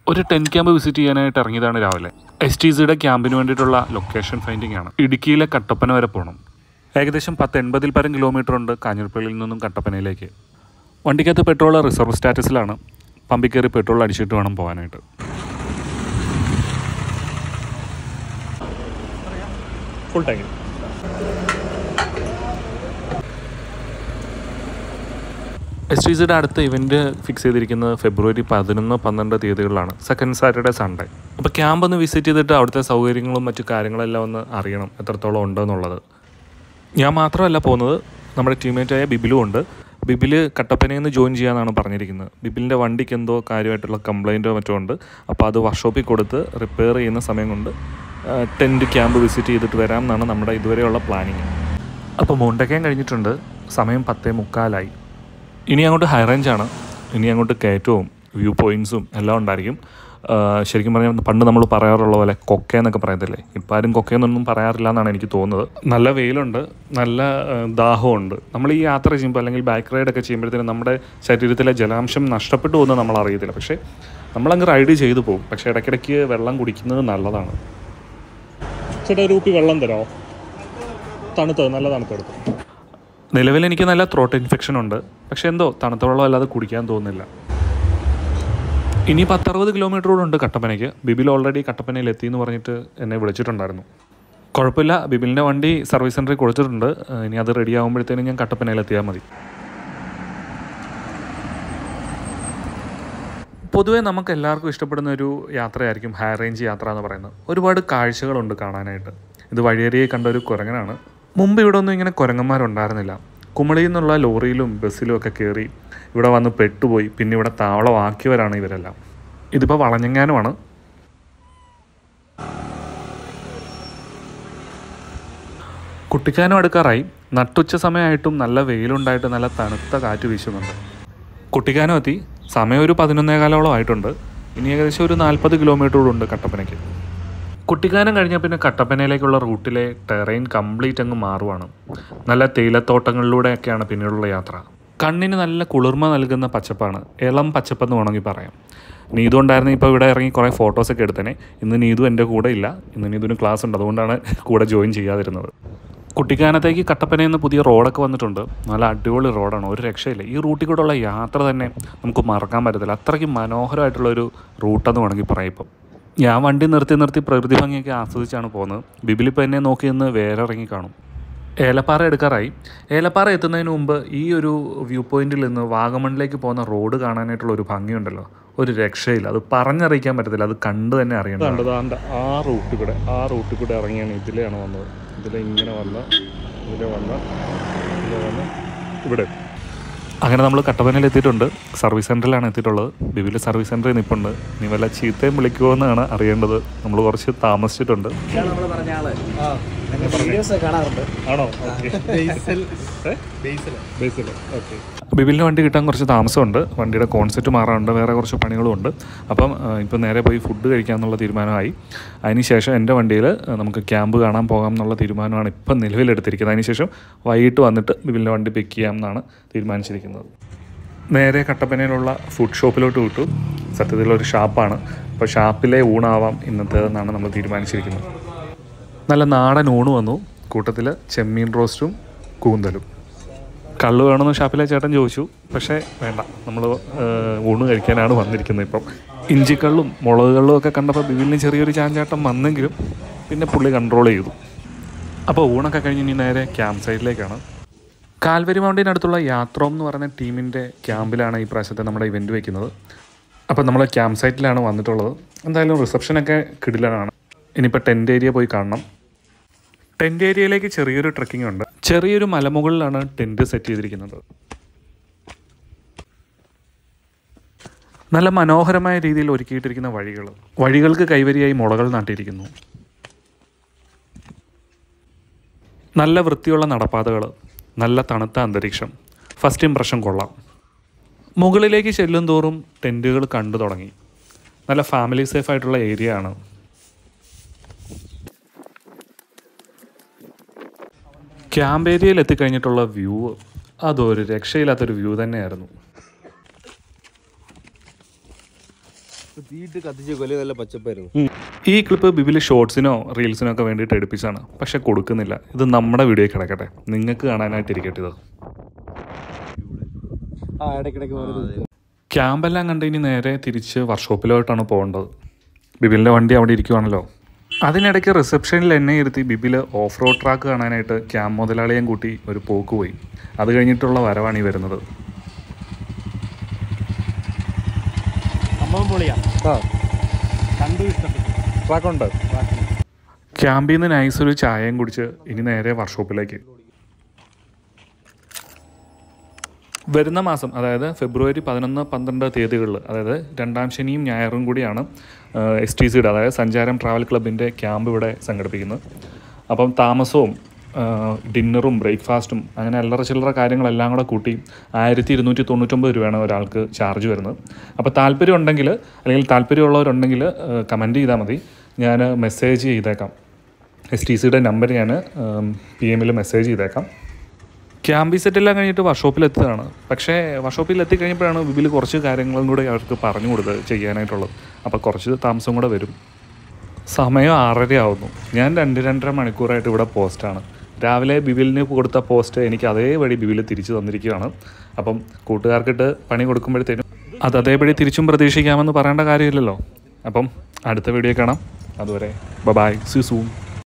ഒരു ten camp visit ചെയ്യാനായിട്ട് ഇറങ്ങിയതാണ് രാവിലെ എസ് ടി സിയുടെ ക്യാമ്പിന് വേണ്ടിയിട്ടുള്ള ലൊക്കേഷൻ ഫൈൻഡിംഗ് ആണ് ഇടുക്കിയിലെ കട്ടപ്പന വരെ പോകണം ഏകദേശം പത്ത് എൺപതിൽ പരം കിലോമീറ്റർ ഉണ്ട് കാഞ്ഞിരപ്പള്ളിയിൽ നിന്നും കട്ടപ്പനയിലേക്ക് വണ്ടിക്കകത്ത് പെട്രോൾ റിസർവ് സ്റ്റാറ്റസിലാണ് പമ്പിൽ കയറി പെട്രോൾ അടിച്ചിട്ട് വേണം പോകാനായിട്ട് ഫുൾ ടാങ്ക് എസ് ടി സിയുടെ അടുത്ത ഇവൻറ്റ് ഫിക്സ് ചെയ്തിരിക്കുന്നത് ഫെബ്രുവരി പതിനൊന്ന് പന്ത്രണ്ട് തീയതികളിലാണ് സെക്കൻഡ് സാറ്റർഡേ സൺഡേ അപ്പോൾ ക്യാമ്പ് ഒന്ന് വിസിറ്റ് ചെയ്തിട്ട് അവിടുത്തെ സൗകര്യങ്ങളും മറ്റു കാര്യങ്ങളെല്ലാം ഒന്ന് അറിയണം എത്രത്തോളം ഉണ്ടെന്നുള്ളത് ഞാൻ മാത്രമല്ല പോകുന്നത് നമ്മുടെ ടീമേറ്റായ ബിബിലും ഉണ്ട് ബിബിൽ കട്ടപ്പനയിൽ നിന്ന് ജോയിൻ ചെയ്യാമെന്നാണ് പറഞ്ഞിരിക്കുന്നത് ബിബിലിൻ്റെ വണ്ടിക്ക് എന്തോ കാര്യമായിട്ടുള്ള കംപ്ലൈൻറ്റോ മറ്റോ ഉണ്ട് അപ്പോൾ അത് വർക്ക്ഷോപ്പിൽ കൊടുത്ത് റിപ്പയർ ചെയ്യുന്ന സമയം കൊണ്ട് ടെൻറ്റ് ക്യാമ്പ് വിസിറ്റ് ചെയ്തിട്ട് വരാം എന്നാണ് നമ്മുടെ ഇതുവരെയുള്ള പ്ലാനിങ് അപ്പോൾ മുണ്ടക്കയം കഴിഞ്ഞിട്ടുണ്ട് സമയം പത്തേ മുക്കാലായി ഇനി അങ്ങോട്ട് ഹൈ റേഞ്ചാണ് ഇനി അങ്ങോട്ട് കയറ്റവും വ്യൂ പോയിൻറ്സും എല്ലാം ഉണ്ടായിരിക്കും ആ, ശരിക്കും പറഞ്ഞാൽ പണ്ട് നമ്മൾ പറയാറുള്ള പോലെ കൊക്ക എന്നൊക്കെ പറയത്തില്ലേ ഇപ്പം ആരും കൊക്കയെന്നൊന്നും പറയാറില്ല എന്നാണ് എനിക്ക് തോന്നുന്നത് നല്ല വെയിലുണ്ട് നല്ല ആ, ദാഹമുണ്ട് നമ്മൾ ഈ യാത്ര ചെയ്യുമ്പോൾ അല്ലെങ്കിൽ ബൈക്ക് റൈഡൊക്കെ ചെയ്യുമ്പോഴത്തേനും നമ്മുടെ ശരീരത്തിലെ ജലാംശം നഷ്ടപ്പെട്ടു പോകുന്നത് നമ്മൾ അറിയത്തില്ല പക്ഷേ നമ്മളങ്ങ് റൈഡ് ചെയ്തു പോകും പക്ഷേ ഇടയ്ക്കിടയ്ക്ക് വെള്ളം കുടിക്കുന്നത് നല്ലതാണ് ചേട്ടാ ഒരു കുപ്പി വെള്ളം തരാമോ തണുത്തത് നല്ല തണുത്തെടുത്തു നിലവിൽ എനിക്ക് നല്ല ത്രോട്ട് ഇൻഫെക്ഷൻ ഉണ്ട് പക്ഷെ എന്തോ തണുത്ത വെള്ളം അല്ലാതെ കുടിക്കാൻ തോന്നുന്നില്ല ഇനി പത്തറുപത് കിലോമീറ്റർ കൂടെ ഉണ്ട് കട്ടപ്പനയ്ക്ക് ബിബിൽ ഓൾറെഡി കട്ടപ്പനയിൽ എത്തി എന്ന് പറഞ്ഞിട്ട് എന്നെ വിളിച്ചിട്ടുണ്ടായിരുന്നു കുഴപ്പമില്ല ബിബിലിൻ്റെ വണ്ടി സർവീസ് സെൻറ്ററിൽ കൊടുത്തിട്ടുണ്ട് ഏഹ് ഇനി അത് റെഡി ആകുമ്പോഴത്തേനും ഞാൻ കട്ടപ്പനയിൽ എത്തിയാൽ മതി പൊതുവേ നമുക്ക് എല്ലാവർക്കും ഇഷ്ടപ്പെടുന്ന ഒരു യാത്രയായിരിക്കും ഹൈ റേഞ്ച് യാത്ര എന്ന് പറയുന്നത് ഒരുപാട് കാഴ്ചകളുണ്ട് കാണാനായിട്ട് ഇത് വഴിയരിയെ കണ്ട ഒരു കുരങ്ങനാണ് മുമ്പ് ഇവിടെ ഒന്നും ഇങ്ങനെ കുരങ്ങന്മാരുണ്ടായിരുന്നില്ല കുമളിയിൽ നിന്നുള്ള ലോറിയിലും ബസ്സിലും ഒക്കെ കയറി ഇവിടെ വന്ന് പെട്ടുപോയി പിന്നെ ഇവിടെ താവളമാക്കിയവരാണ് ഇവരെല്ലാം ഇതിപ്പോൾ വളഞ്ഞെങ്ങാനുമാണ് കുട്ടിക്കാനം അടുക്കാറായി നട്ടുച്ച സമയമായിട്ടും നല്ല വെയിലുണ്ടായിട്ട് നല്ല തണുത്ത കാറ്റ് വീശുന്നുണ്ട് കുട്ടിക്കാനം എത്തി സമയം ഒരു പതിനൊന്നേ കാലോളം ആയിട്ടുണ്ട് ഇനി ഏകദേശം ഒരു നാൽപ്പത് കിലോമീറ്ററോടുണ്ട് കട്ടപ്പനയ്ക്ക് കുട്ടിക്കാനം കഴിഞ്ഞാൽ പിന്നെ കട്ടപ്പനയിലേക്കുള്ള റൂട്ടിലെ ടെറൈൻ കംപ്ലീറ്റ് അങ്ങ് മാറുവാണ് നല്ല തേയിലത്തോട്ടങ്ങളിലൂടെയൊക്കെയാണ് പിന്നീടുള്ള യാത്ര കണ്ണിന് നല്ല കുളിർമ നൽകുന്ന പച്ചപ്പാണ് ഇളം പച്ചപ്പെന്ന് വേണമെങ്കിൽ പറയാം നീതു ഉണ്ടായിരുന്നെങ്കിൽ ഇപ്പോൾ ഇവിടെ ഇറങ്ങി കുറേ ഫോട്ടോസൊക്കെ എടുത്തേനെ ഇന്ന് നീതു എൻ്റെ കൂടെ ഇല്ല ഇന്ന് നീതുവിന് ക്ലാസ് ഉണ്ട് അതുകൊണ്ടാണ് കൂടെ ജോയിൻ ചെയ്യാതിരുന്നത് കുട്ടിക്കാനത്തേക്ക് കട്ടപ്പനയിൽ നിന്ന് പുതിയ റോഡൊക്കെ വന്നിട്ടുണ്ട് നല്ല അടിപൊളി റോഡാണ് ഒരു രക്ഷയില്ല ഈ റൂട്ടിൽ കൂടെയുള്ള യാത്ര തന്നെ നമുക്ക് മറക്കാൻ പറ്റത്തില്ല അത്രയ്ക്ക് മനോഹരമായിട്ടുള്ള ഒരു റൂട്ടെന്ന് വേണമെങ്കിൽ പറയാം ഇപ്പം ഞാൻ വണ്ടി നിർത്തി നിർത്തി പ്രകൃതി ഭംഗിയൊക്കെ ആസ്വദിച്ചാണ് പോകുന്നത് ബിബിലിപ്പോൾ എന്നെ നോക്കി നിന്ന് വേറെ ഇറങ്ങി കാണും ഏലപ്പാറ എടുക്കാറായി ഏലപ്പാറ എത്തുന്നതിന് മുമ്പ് ഈ ഒരു വ്യൂ പോയിന്റിൽ നിന്ന് വാഗമണിലേക്ക് പോകുന്ന റോഡ് കാണാനായിട്ടുള്ള ഒരു ഭംഗിയുണ്ടല്ലോ ഒരു രക്ഷയില്ല അത് പറഞ്ഞറിയിക്കാൻ പറ്റത്തില്ല അത് കണ്ടു തന്നെ അറിയണം ആ റൂട്ടിൽ കൂടെ ആ റൂട്ടിൽ കൂടെ ഇറങ്ങിയാണ് ഇതിലെയാണ് വന്നത് ഇതിലെ ഇങ്ങനെ വന്ന് ഇതിലെ വന്ന് ഇതിലെ വന്ന് ഇവിടെ അങ്ങനെ നമ്മൾ കട്ടപ്പനയിൽ എത്തിയിട്ടുണ്ട് സർവീസ് സെൻറ്ററിലാണ് എത്തിയിട്ടുള്ളത് ബിബിൽ സർവീസ് സെൻറ്ററിൽ നിൽപ്പുണ്ട് നീ വല്ല ചീത്തയും വിളിക്കുമോ എന്നാണ് അറിയേണ്ടത് നമ്മൾ കുറച്ച് താമസിച്ചിട്ടുണ്ട് നമ്മൾ പറഞ്ഞ ആള് വീഡിയോസ് കാണാറുണ്ട് ആണോ ബിബിലിന് വണ്ടി കിട്ടാൻ കുറച്ച് താമസമുണ്ട് വണ്ടിയുടെ കോൺസെപ്റ്റ് മാറാറുണ്ട് വേറെ കുറച്ച് പണികളും ഉണ്ട് അപ്പം ഇപ്പം നേരെ പോയി ഫുഡ് കഴിക്കാമെന്നുള്ള തീരുമാനമായി അതിനുശേഷം എൻ്റെ വണ്ടിയിൽ നമുക്ക് ക്യാമ്പ് കാണാൻ പോകാം എന്നുള്ള തീരുമാനമാണ് ഇപ്പം നിലവിലെടുത്തിരിക്കുന്നത് അതിനുശേഷം വൈകിട്ട് വന്നിട്ട് ബിബിലിൻ്റെ വണ്ടി പിക്ക് ചെയ്യാം എന്നാണ് തീരുമാനിച്ചിരിക്കുന്നത് നേരെ കട്ടപ്പനയിലുള്ള ഫുഡ് ഷോപ്പിലോട്ട് വിട്ടു സത്യത്തിലൊരു ഷാപ്പാണ് അപ്പോൾ ഷാപ്പിലെ ഊണാവാം ഇന്നത്തേതെന്നാണ് നമ്മൾ തീരുമാനിച്ചിരിക്കുന്നത് നല്ല നാടൻ ഊണ് വന്നു കൂട്ടത്തിൽ ചെമ്മീൻ റോസ്റ്റും കൂന്തലും കള്ള് വേണമെന്ന് ഷാപ്പിലെ ചേട്ടൻ ചോദിച്ചു പക്ഷേ വേണ്ട നമ്മൾ ഊണ് കഴിക്കാനാണ് വന്നിരിക്കുന്നത് ഇപ്പം ഇഞ്ചിക്കള്ളും മുളക് കള്ളും ഒക്കെ കണ്ടപ്പോൾ ബിബിലിന് ചെറിയൊരു ചാഞ്ചാട്ടം വന്നെങ്കിലും പിന്നെ പുള്ളി കൺട്രോൾ ചെയ്തു അപ്പോൾ ഊണൊക്കെ കഴിഞ്ഞ് ഇനി നേരെ ക്യാമ്പ് സൈഡിലേക്കാണ് കാൽവരി മൗണ്ടിനടുത്തുള്ള യാത്രോം എന്ന് പറയുന്ന ടീമിൻ്റെ ക്യാമ്പിലാണ് ഈ പ്രാവശ്യത്തെ നമ്മുടെ ഇവൻറ്റ് വയ്ക്കുന്നത് അപ്പോൾ നമ്മൾ ക്യാമ്പ് സൈറ്റിലാണ് വന്നിട്ടുള്ളത് എന്തായാലും റിസപ്ഷനൊക്കെ കിടിലനാണ് ഇനിയിപ്പോൾ ടെൻറ്റ് ഏരിയ പോയി കാണണം ടെൻറ്റ് ഏരിയയിലേക്ക് ചെറിയൊരു ട്രക്കിംഗ് ഉണ്ട് ചെറിയൊരു മലമുകളിലാണ് ടെൻറ്റ് സെറ്റ് ചെയ്തിരിക്കുന്നത് നല്ല മനോഹരമായ രീതിയിൽ ഒരുക്കിയിട്ടിരിക്കുന്ന വഴികൾ വഴികൾക്ക് കൈവരിയായി മുളകൾ നാട്ടിയിരിക്കുന്നു നല്ല വൃത്തിയുള്ള നടപ്പാതകൾ നല്ല തണുത്ത അന്തരീക്ഷം ഫസ്റ്റ് ഇംപ്രഷൻ കൊള്ളാം മുകളിലേക്ക് ചെല്ലും തോറും ടെൻറ്റുകൾ കണ്ടു തുടങ്ങി നല്ല ഫാമിലി സേഫ് ആയിട്ടുള്ള ഏരിയ ആണ് ക്യാമ്പ് ഏരിയയിൽ എത്തിക്കഴിഞ്ഞിട്ടുള്ള വ്യൂ അതൊരു രക്ഷയില്ലാത്തൊരു വ്യൂ തന്നെയായിരുന്നു തീയിട്ട് കത്തിച്ച് കൊല്ലം നല്ല പച്ചപ്പായിരുന്നു ഈ ക്ലിപ്പ് ബിബിൽ ഷോർട്സിനോ റീൽസിനോ ഒക്കെ വേണ്ടിയിട്ട് എടുപ്പിച്ചാണ് പക്ഷെ കൊടുക്കുന്നില്ല ഇത് നമ്മുടെ വീഡിയോ കിടക്കട്ടെ നിങ്ങൾക്ക് കാണാനായിട്ട് ഇരിക്കട്ടെ ഇത് ആ ഇടയ്ക്കിടയ്ക്ക് പോലെ ക്യാമ്പെല്ലാം കണ്ട് ഇനി നേരെ തിരിച്ച് വർക്ക്ഷോപ്പിലോട്ടാണ് പോകേണ്ടത് ബിബിലിൻ്റെ വണ്ടി അവിടെ ഇരിക്കുവാണല്ലോ അതിനിടയ്ക്ക് റിസപ്ഷനിൽ എന്നെ ഇരുത്തി ബിബിൽ ഓഫ് റോഡ് ട്രാക്ക് കാണാനായിട്ട് ക്യാമ്പ് മുതലാളിയും കൂട്ടി ഒരു പോക്ക് പോയി അത് കഴിഞ്ഞിട്ടുള്ള വരവാണ് ഈ വരുന്നത് സംഭവം പൊളിയാ ആ കണ്ടു ഇഷ്ടപ്പെട്ടു ട്രാക്കുണ്ട് ക്യാമ്പിൽ നിന്ന് നൈസ് ഒരു ചായയും കുടിച്ച് ഇനി നേരെ വർക്ക്ഷോപ്പിലേക്ക് വരുന്ന മാസം അതായത് ഫെബ്രുവരി പതിനൊന്ന് പന്ത്രണ്ട് തീയതികളിൽ അതായത് രണ്ടാം ശനിയും ഞായറും കൂടിയാണ് എസ് ടി സിയുടെ അതായത് സഞ്ചാരം ട്രാവൽ ക്ലബിൻ്റെ ക്യാമ്പ് ഇവിടെ സംഘടിപ്പിക്കുന്നത് അപ്പം താമസവും ആ, ഡിന്നറും ബ്രേക്ക്ഫാസ്റ്റും അങ്ങനെ അല്ലറ ചില്ലറ കാര്യങ്ങളെല്ലാം കൂടെ കൂട്ടി ആയിരത്തി ഇരുന്നൂറ്റി തൊണ്ണൂറ്റൊമ്പത് രൂപയാണ് ഒരാൾക്ക് ചാർജ് വരുന്നത് അപ്പോൾ താല്പര്യം ഉണ്ടെങ്കിൽ അല്ലെങ്കിൽ താല്പര്യമുള്ളവരുണ്ടെങ്കിൽ കമൻറ്റ് ചെയ്താൽ മതി ഞാൻ മെസ്സേജ് ചെയ്തേക്കാം എസ് ടി സിയുടെ നമ്പർ ഞാൻ പി എമ്മിൽ മെസ്സേജ് ചെയ്തേക്കാം ക്യാമ്പി സെറ്റെല്ലാം കഴിഞ്ഞിട്ട് വർക്ക്ഷോപ്പിൽ എത്തുകയാണ് പക്ഷേ വർക്ക്ഷോപ്പിൽ എത്തിക്കഴിഞ്ഞപ്പോഴാണ് വിപിൽ കുറച്ച് കാര്യങ്ങളും കൂടെ അവർക്ക് പറഞ്ഞു കൊടുത്തത് ചെയ്യാനായിട്ടുള്ളത് അപ്പോൾ കുറച്ച് താമസം കൂടെ വരും സമയം ആറര ആവുന്നു ഞാൻ രണ്ട് രണ്ടര മണിക്കൂറായിട്ട് ഇവിടെ പോസ്റ്റാണ് രാവിലെ ബിബിലിന് കൊടുത്ത പോസ്റ്റ് എനിക്ക് അതേപടി ബിബിൽ തിരിച്ചു തന്നിരിക്കുകയാണ് അപ്പം കൂട്ടുകാർക്കിട്ട് പണി കൊടുക്കുമ്പോഴത്തേനും അത് അതേപടി തിരിച്ചും പ്രതീക്ഷിക്കാമെന്ന് പറയേണ്ട കാര്യമില്ലല്ലോ അപ്പം അടുത്ത വീഡിയോ കാണാം അതുവരെ ബ ബായ് സി സൂൺ